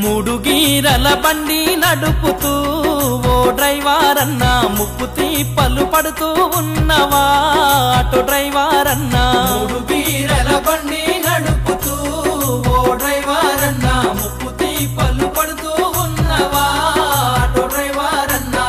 మూడు గీరల బండి నడుపుతూ ఓ డ్రైవర్ అన్న ముప్పు తీపలు పడుతూ ఉన్నవా ఆటో డ్రైవర్ అన్న మూడు గీరల బండి నడుపుతూ ఓ డ్రైవర్ అన్న ముప్పు తీపలు పడుతూ ఉన్నవా ఆటో డ్రైవర్ అన్నా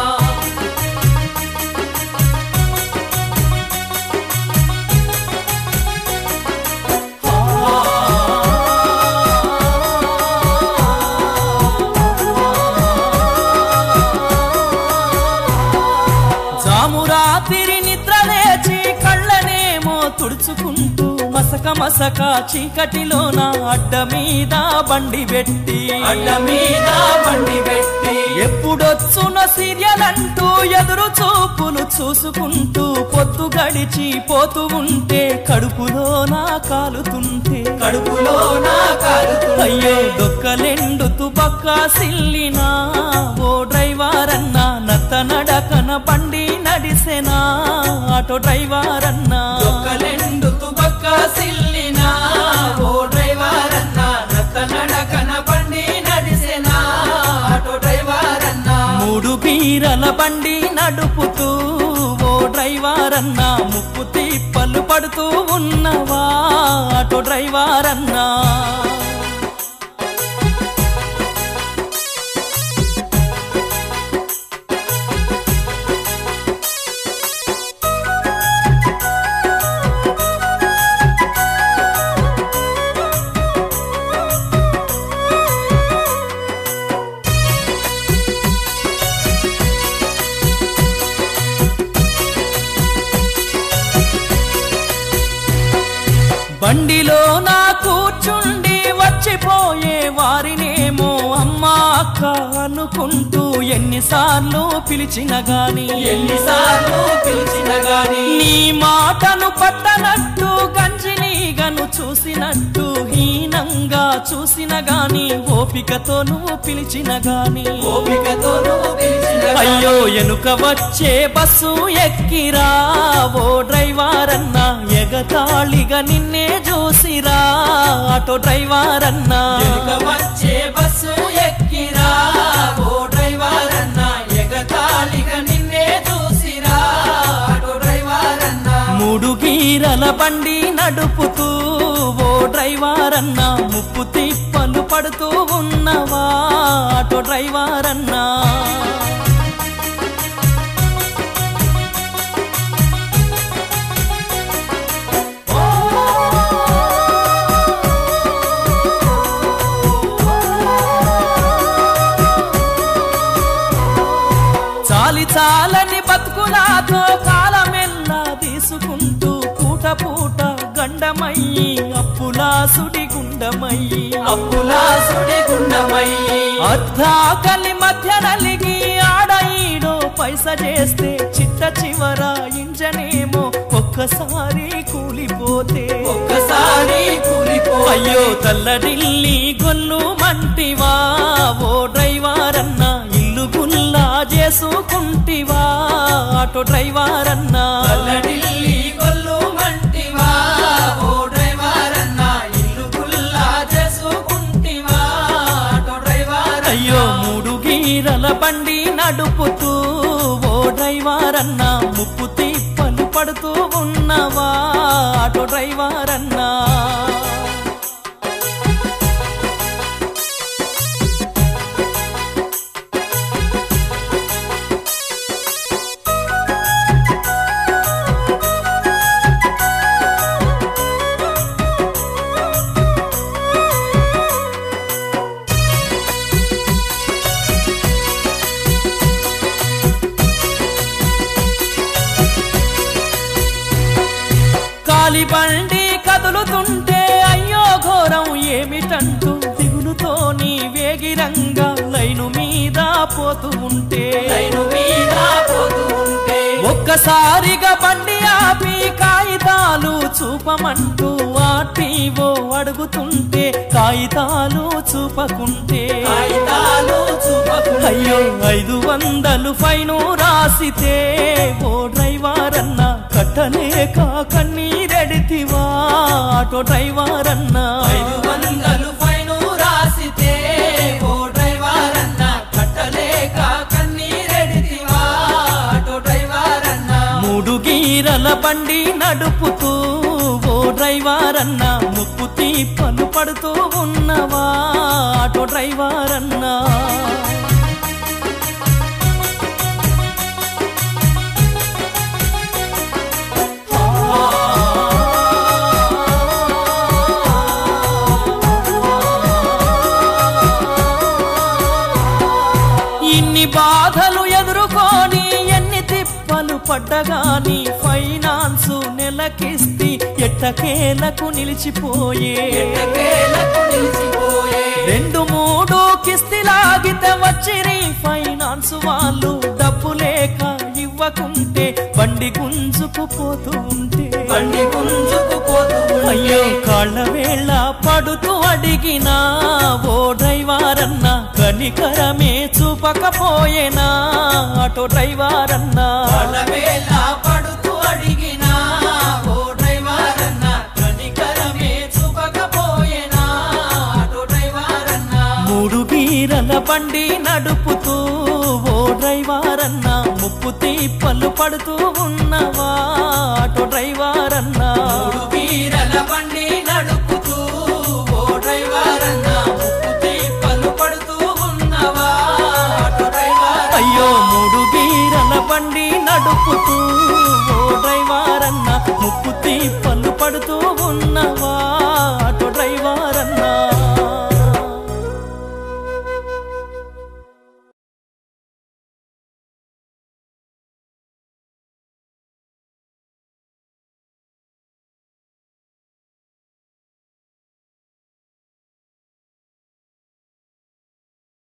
జామురాతిరి నిద్ర లేచి కళ్ళనేమో తుడుచుకుంటూ మసక మసక చీకటిలోన అడ్డ మీద బండి పెట్టి అడ్డ మీద బండి పెట్టి ఎప్పుడొచ్చున సీరియల్ అంటూ ఎదురు చూపులు చూసుకుంటూ పొద్దు గడిచి పోతూ ఉంటే కడుపులోన కాలుతుంటే కడుపులోన కాలుతుంటే అయ్యో దొక్కలెండుతూ బక్క సిల్లినా ఓ డ్రైవర్ అన్నా నత్త నడకన బండి నడిసెనా ఆటో డ్రైవర్ అన్నా దొక్కలెండుతూ బక్క సిల్లినా ఓ డ్రైవర్ అన్నా నత్త నడకన బండి నడిసెనా ఆటో డ్రైవర్ అన్నా మూడు గీరల బండి నడుపుతూ ఓ డ్రైవర్ అన్నా ముప్పు తిప్పలు పడుతూ ఉన్నవా ఆటో డ్రైవర్ అన్నా బండిలో నా కూర్చుండి వచ్చిపోయే వారినేమో అమ్మా అక్క అనుకుంటూ ఎన్నిసార్లు పిలిచిన గాని ఎన్నిసార్లు పిలిచిన గాని నీ మాటను పట్టనట్టు గంజిని గను చూసినట్టు హీనంగా చూసిన గాని ఓపికతో నువ్వు పిలిచిన గాని ఓపికతో నువ్వు పిలిచిన అయ్యో ఎనుక వచ్చే బస్సు ఎక్కిరా ఓ డ్రైవర్ అన్నా ఎగతాళిగా నిన్నే చూసిరా ఆటో డ్రైవర్ అన్నా ఎనుక వచ్చే బస్సు ఎక్కిరా ఓ డ్రైవర్ అన్నా ఎగతాళిగా నిన్నే చూసిరా ఆటో డ్రైవర్ అన్నా మూడు గీరల బండి నడుపుతూ ఓ డ్రైవర్ అన్నా ముప్పు తిప్పలు పడుతూ ఉన్నవా ఆటో డ్రైవర్ అన్నా చాలి చాలని బతుకులాతో కాలమెల్లా తీసుకుంటూ పూట పూట గండమయ్యి అప్పులా సుడి గుండమయ్యి అప్పులా సుడి గుండమయ్యి అర్ధాకలి మధ్య నలిగి ఆడ ఈడో పైస చేస్తే చిట్ట చివర ఇంజనేమో ఒక్కసారి కూలిపోతే ఒక్కసారి కూలిపో అయ్యో తల్లడిల్లి గొల్లు మంటివా ఓ డ్రైవర్ అన్నా ఇల్లు గుల్లా చేసుకుంటివా ఆటో డ్రైవర్ అన్నా తల్లడిల్లి గొల్లు మంటివా ఓ డ్రైవర్ అన్నా ఇల్లు గుల్లా చేసుకుంటివా ఆటో డ్రైవర్ అయ్యో మూడు గీరల బండి నడుపుతూ ఓ డ్రైవర్ అన్నా ముప్పు తిప్పలు పడుతూ ఉన్నవా ఆటో డ్రైవర్ అన్నా కాలి బండి కదులుతుంటే అయ్యో ఘోరం ఏమిటంటూ దిగులుతో నీ వేగిరంగా లైను మీద పోతూ ఉంటే లైను మీద పోతూ ఉంటే ఒక్కసారిగా బండి ఆపి కాగితాలు చూపమంటూ ఆర్టీఓ అడుగుతుంటే కాగితాలు చూపకుంటే కాగితాలు చూపకుంటే అయ్యో ఐదు వందలు ఫైను రాసితే ఓ డ్రైవర్ అన్న కట్టలేక కన్నీరెడితివా ఆటో డ్రైవర్ అన్న ఐదు వందలు ఫైను రాసితే ఓ బండి నడుపుతూ ఓ డ్రైవర్ అన్నా ముప్పు తీపలు పడుతూ ఉన్నవా ఆటో డ్రైవర్ అన్నా ఇన్ని బాధలు ఎదుర్కొని ఎన్ని తిప్పలు పడ్డగాని ఫైనాన్స్ నెలకిస్తి ఎట్టకేలకు నిలిచిపోయే రెండు మూడు కిస్తిలాగితే వచ్చిరి ఫైనాన్స్ వాళ్ళు డబ్బు లేక ఇవ్వకుంటే బండి గుంజుకుపోతూ ఉంటే బండి గుంజుకుపోతూ అయ్యో కాళ్ళ వేళ పడుతూ అడిగినా ఓ డ్రైవర్ అన్న కనికరమే చూపకపోయేనా ఆటో డ్రైవర్ అన్నా వేళ పడుతూ అడిగినా ఓ డ్రైవర్ అన్న కనికరమే చూపకపోయేనా ఆటో డ్రైవర్ అన్న మూడు గీరల బండి నడుపుతూ ఓ డ్రైవర్ అన్న ముప్పు తీప్పలు పడుతూ ఉన్నవా ఆటో డ్రైవర్ అన్నా మూడు వీరల బండి నడుపుతూ ఓ డ్రైవర్ అన్న ముప్పు తీపలు పడుతూ ఉన్నవా ఆటో డ్రైవర్ అయ్యో మూడు గీరల బండి నడుపుతూ ఓ డ్రైవర్ అన్న ముప్పు తీప్పలు పడుతూ ఉన్నవా